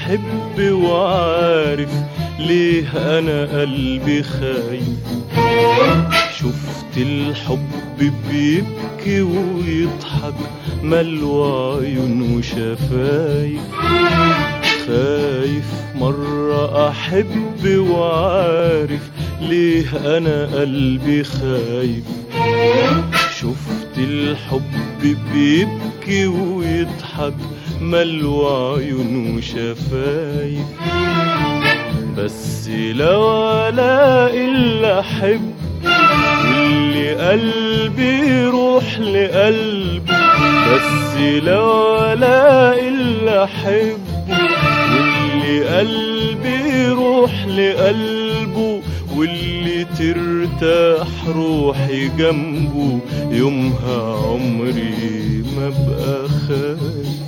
أحب وعارف ليه أنا قلبي خايف شفت الحب بيبكي ويضحك ملوى عيون وشفايف خايف مرة أحب وعارف ليه أنا قلبي خايف شفت الحب بيبكي ويضحك ملوى عيون وشفايف بس لو الاقي اللي احب واللي قلبي يروح لقلبه بس لو الاقي اللي احبه واللي قلبي يروح لقلبه واللي ترتاح روحي جنبه يومها عمري ما بقى خايف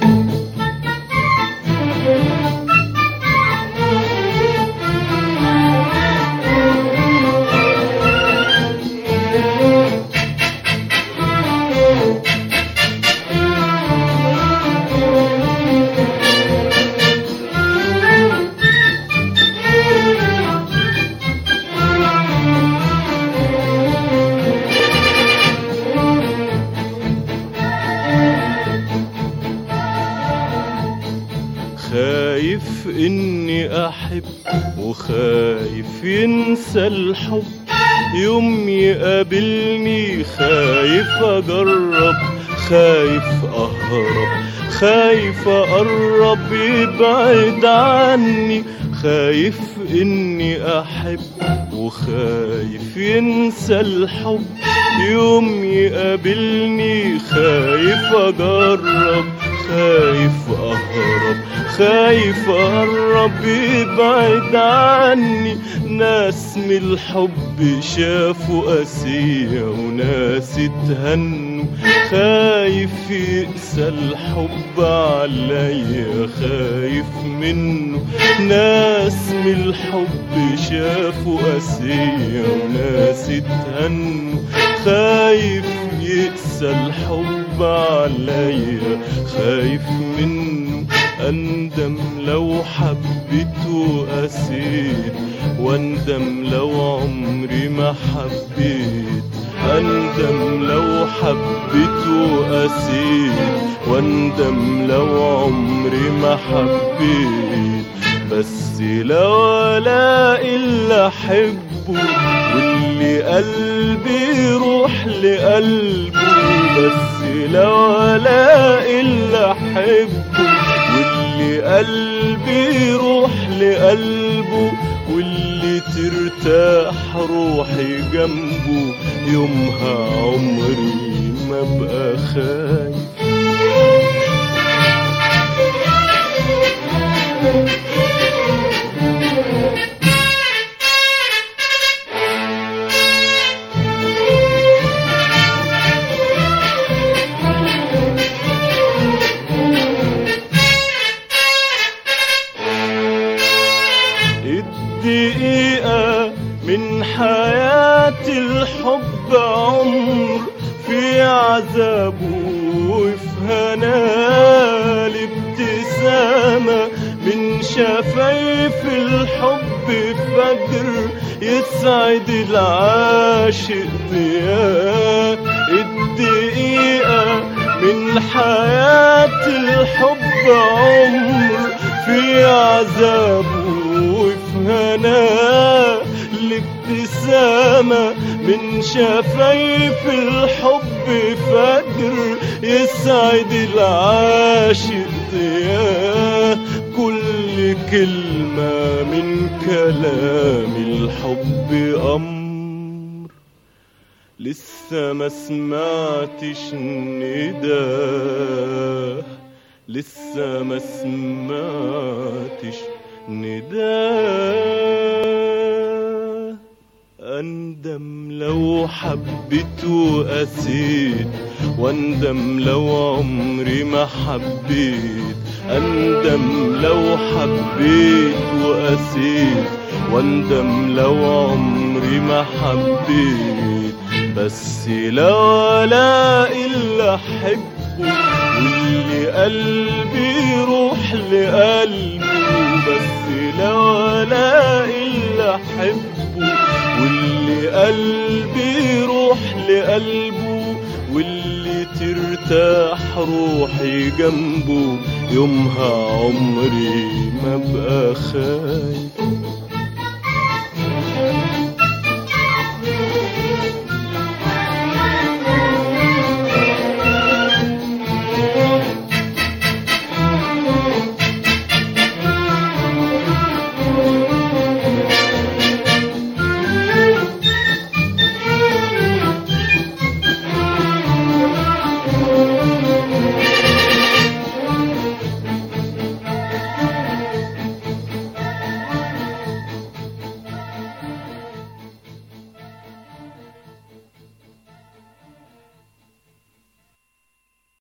خايف اني احب وخايف ينسى الحب يوم يقابلني خايف اجرب خايف اهرب خايف اقرب يبعد عني خايف اني احب وخايف ينسى الحب يوم يقابلني خايف اجرب خايف اهرب خايف اقرب يبعد عني ناس من الحب شافوا قاسية وناس اتهنوا خايف يقسى الحب عليا خايف منه ناس من الحب شافوا قاسية وناس اتهنوا خايف يقسى الحب عليا خايف منه أندم لو حبيت وقسيت واندم لو عمري ما حبيت أندم لو حبيت وقسيت واندم لو عمري ما حبيت بس لو الاقي اللي احبه واللي قلبي يروح لقلبه بس لو الاقي اللي احبه واللي قلبي يروح لقلبه واللي ترتاح روحي جنبه يومها عمري ما بقى خايف الدقيقة من حياة الحب عمر في عذابه وفي هناه الابتسامة من شفايف الحب فجر يسعد العاشق ضياء الدقيقة من حياة الحب عمر في عذابه وفي هناه الابتسامة من شفايف الحب فجر يسعد العاشق ضياء كل كلمة من كلام الحب أمر لسه ما سمعتش نداه لسه ما سمعتش نداه أندم لو حبيت وقسيت واندم لو عمري ما حبيت أندم لو حبيت وقسيت واندم لو عمري ما حبيت بس لو الاقي اللي احبه واللي قلبي يروح لقلبه بس لو الاقي اللي احبه واللي قلبي يروح لقلبه واللي ترتاح روحي جنبه يومها عمري ما بقى خايف